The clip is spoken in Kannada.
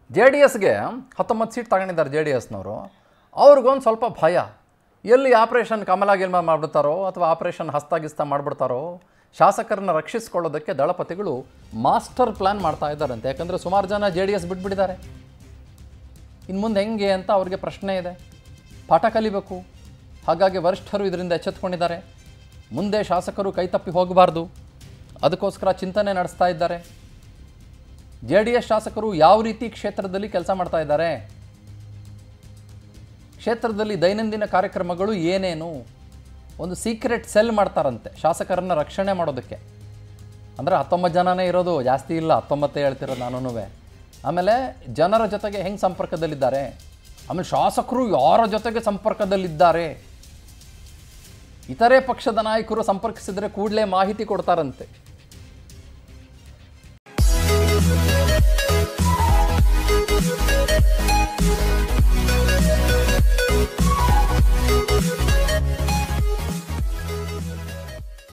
ಜೆ ಡಿ ಎಸ್ಗೆ ಹತ್ತೊಂಬತ್ತು ಸೀಟ್ ತಗೊಂಡಿದ್ದಾರೆ ಜೆ ಡಿ ಎಸ್ನವರು ಅವ್ರಿಗೊಂದು ಸ್ವಲ್ಪ ಭಯ ಎಲ್ಲಿ ಆಪರೇಷನ್ ಕಮಲ ಗಿಲ್ಮ ಮಾಡಿಬಿಡ್ತಾರೋ ಅಥವಾ ಆಪರೇಷನ್ ಹಸ್ತಗಿಸ್ತ ಮಾಡಿಬಿಡ್ತಾರೋ ಶಾಸಕರನ್ನ ರಕ್ಷಿಸ್ಕೊಳ್ಳೋದಕ್ಕೆ ದಳಪತಿಗಳು ಮಾಸ್ಟರ್ ಪ್ಲ್ಯಾನ್ ಮಾಡ್ತಾ ಇದ್ದಾರಂತೆ ಯಾಕಂದರೆ ಸುಮಾರು ಜನ ಜೆ ಡಿ ಎಸ್ ಬಿಟ್ಬಿಟ್ಟಿದ್ದಾರೆ ಇನ್ನು ಮುಂದೆ ಹೆಂಗೆ ಅಂತ ಅವ್ರಿಗೆ ಪ್ರಶ್ನೆ ಇದೆ ಪಾಠ ಕಲಿಬೇಕು ಹಾಗಾಗಿ ವರಿಷ್ಠರು ಇದರಿಂದ ಎಚ್ಚೆತ್ಕೊಂಡಿದ್ದಾರೆ ಮುಂದೆ ಶಾಸಕರು ಕೈತಪ್ಪಿ ಹೋಗಬಾರ್ದು ಅದಕ್ಕೋಸ್ಕರ ಚಿಂತನೆ ನಡೆಸ್ತಾ ಇದ್ದಾರೆ ಜೆ ಡಿ ಎಸ್ ಶಾಸಕರು ಯಾವ ರೀತಿ ಕ್ಷೇತ್ರದಲ್ಲಿ ಕೆಲಸ ಮಾಡ್ತಾ ಇದ್ದಾರೆ ಕ್ಷೇತ್ರದಲ್ಲಿ ದೈನಂದಿನ ಕಾರ್ಯಕ್ರಮಗಳು ಏನೇನು ಒಂದು ಸೀಕ್ರೆಟ್ ಸೆಲ್ ಮಾಡ್ತಾರಂತೆ ಶಾಸಕರನ್ನ ರಕ್ಷಣೆ ಮಾಡೋದಕ್ಕೆ ಅಂದರೆ ಹತ್ತೊಂಬತ್ತು ಜನನೇ ಇರೋದು ಜಾಸ್ತಿ ಇಲ್ಲ ಹತ್ತೊಂಬತ್ತೇ ಹೇಳ್ತಿರೋದು ನಾನು ಆಮೇಲೆ ಜನರ ಜೊತೆಗೆ ಹೆಂಗೆ ಸಂಪರ್ಕದಲ್ಲಿದ್ದಾರೆ ಆಮೇಲೆ ಶಾಸಕರು ಯಾರ ಜೊತೆಗೆ ಸಂಪರ್ಕದಲ್ಲಿದ್ದಾರೆ ಇತರೆ ಪಕ್ಷದ ನಾಯಕರು ಸಂಪರ್ಕಿಸಿದರೆ ಕೂಡಲೇ ಮಾಹಿತಿ ಕೊಡ್ತಾರಂತೆ